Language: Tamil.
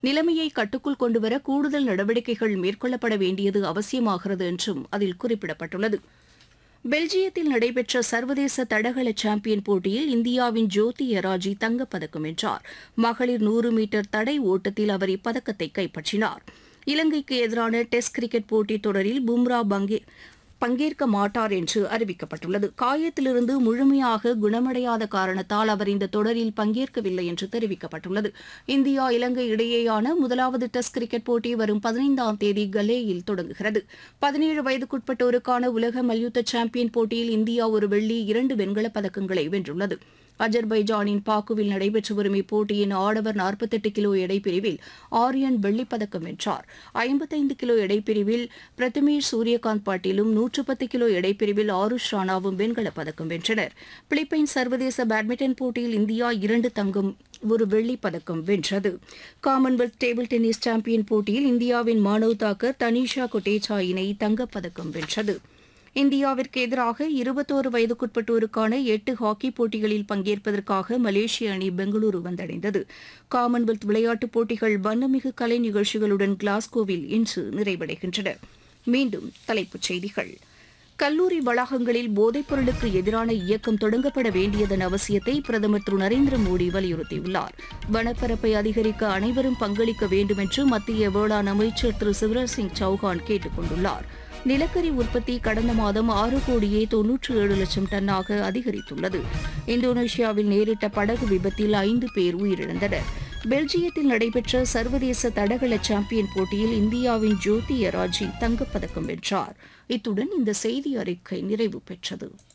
நிலைமையை கட்டுக்குள் கொண்டுவர கூடுதல் நடவடிக்கைகள் மேற்கொள்ளப்பட வேண்டியது அவசியமாகிறது என்றும் அதில் குறிப்பிடப்பட்டுள்ளது பெல்ஜியத்தில் நடைபெற்ற சர்வதேச தடகள சாம்பியன் போட்டியில் இந்தியாவின் ஜோதி எராஜி தங்கப்பதக்கம் வென்றார் மகளிர் நூறு மீட்டர் தடை ஓட்டத்தில் அவர் இப்பதக்கத்தை கைப்பற்றினார் இலங்கைக்கு எதிரான டெஸ்ட் கிரிக்கெட் போட்டித் தொடரில் பும்ரா பங்கே பங்கேற்க மாட்டார் என்று அறிவிக்கப்பட்டுள்ளது காயத்திலிருந்து முழுமையாக குணமடையாத காரணத்தால் அவர் இந்த தொடரில் பங்கேற்கவில்லை என்று தெரிவிக்கப்பட்டுள்ளது இந்தியா இலங்கை இடையேயான முதலாவது டெஸ்ட் கிரிக்கெட் போட்டி வரும் பதினைந்தாம் தேதி கலேயில் தொடங்குகிறது பதினேழு வயதுக்குட்பட்டோருக்கான உலக மல்யுத்த சாம்பியன் போட்டியில் இந்தியா ஒரு வெள்ளி இரண்டு வெண்கலப் பதக்கங்களை வென்றுள்ளது அஜர்பைஜானின் பாக்குவில் நடைபெற்று வரும் இப்போட்டியின் ஆடவர் நாற்பத்தெட்டு கிலோ எடைப்பிரிவில் ஆரியன் வெள்ளிப்பதக்கம் வென்றார் ஐம்பத்தைந்து கிலோ எடைப்பிரிவில் பிரதமேஷ் சூரியகாந்த் பாட்டீலும் நூற்று பத்து கிலோ எடைப்பிரிவில் ஆருஷ் ராணாவும் வெண்கலப் பதக்கம் வென்றனர் பிலிப்பைன்ஸ் சர்வதேச பேட்மிண்டன் போட்டியில் இந்தியா இரண்டு தங்கம் ஒரு வெள்ளிப் பதக்கம் வென்றது காமன்வெல்த் டேபிள் டென்னிஸ் சாம்பியன் போட்டியில் இந்தியாவின் மானவ் தாக்கர் தனிஷா கொட்டேச்சா இணை தங்கப்பதக்கம் வென்றது இந்தியாவிற்கு எதிராக இருபத்தோரு வயதுக்குட்பட்டோருக்கான எட்டு ஹாக்கி போட்டிகளில் பங்கேற்பதற்காக மலேசிய அணி பெங்களூரு வந்தடைந்தது காமன்வெல்த் விளையாட்டுப் போட்டிகள் வண்ணமிகு கலை நிகழ்ச்சிகளுடன் கிளாஸ்கோவில் இன்று நிறைவடைகின்றன மீண்டும் தலைப்புச் செய்திகள் கல்லூரி வளாகங்களில் போதைப் பொருளுக்கு எதிரான இயக்கம் தொடங்கப்பட வேண்டியதன் அவசியத்தை பிரதமர் திரு நரேந்திர மோடி வலியுறுத்தியுள்ளார் வனப்பரப்பை அதிகரிக்க அனைவரும் பங்களிக்க வேண்டும் என்று மத்திய வேளாண் அமைச்சர் திரு சிவராஜ் சிங் சௌஹான் கேட்டுக் கொண்டுள்ளார் நிலக்கரி உற்பத்தி கடந்த மாதம் ஆறு கோடியே தொன்னூற்று ஏழு லட்சம் டன்னாக அதிகரித்துள்ளது இந்தோனேஷியாவில் நேரிட்ட படகு விபத்தில் ஐந்து பேர் உயிரிழந்தனர் பெல்ஜியத்தில் நடைபெற்ற சர்வதேச தடகள சாம்பியன் போட்டியில் இந்தியாவின் ஜோதி எராஜி தங்கப்பதக்கம் வென்றார் இத்துடன் இந்த செய்தி அறிக்கை நிறைவு பெற்றது